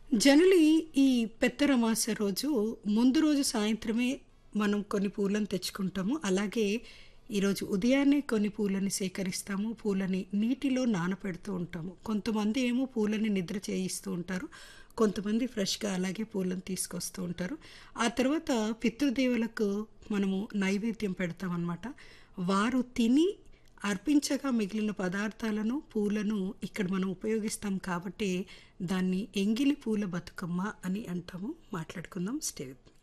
Generally ఈ పెత్తరమాస రోజు ముందు రోజు సాయంత్రమే మనం కొన్ని పూలను తెచ్చుకుంటాము. అలాగే ఈరోజు ఉదయాన్నే కొన్ని పూలని సేకరిస్తాము. పూలని నీటిలో నానపెడుతూ ఉంటాము. కొంతమంది ఏమో పూలని నిద్ర చేయిస్తూ ఉంటారు. కొంతమంది ఫ్రెష్‌గా అలాగే పూలను తీసుకొస్తూ ఉంటారు. ఆ తర్వాత పితృదేవులకు మనము నైవేద్యం పెడతామనమాట. వారు తిని అర్పించగా మిగిలిన పదార్థాలను, పూలను ఇక్కడ మనం ఉపయోగిస్తాం కాబట్టి దాన్ని ఎంగిలి పూల బతుకమ్మ అని అంటాము. మాట్లాడుకుందాం. Stay with me.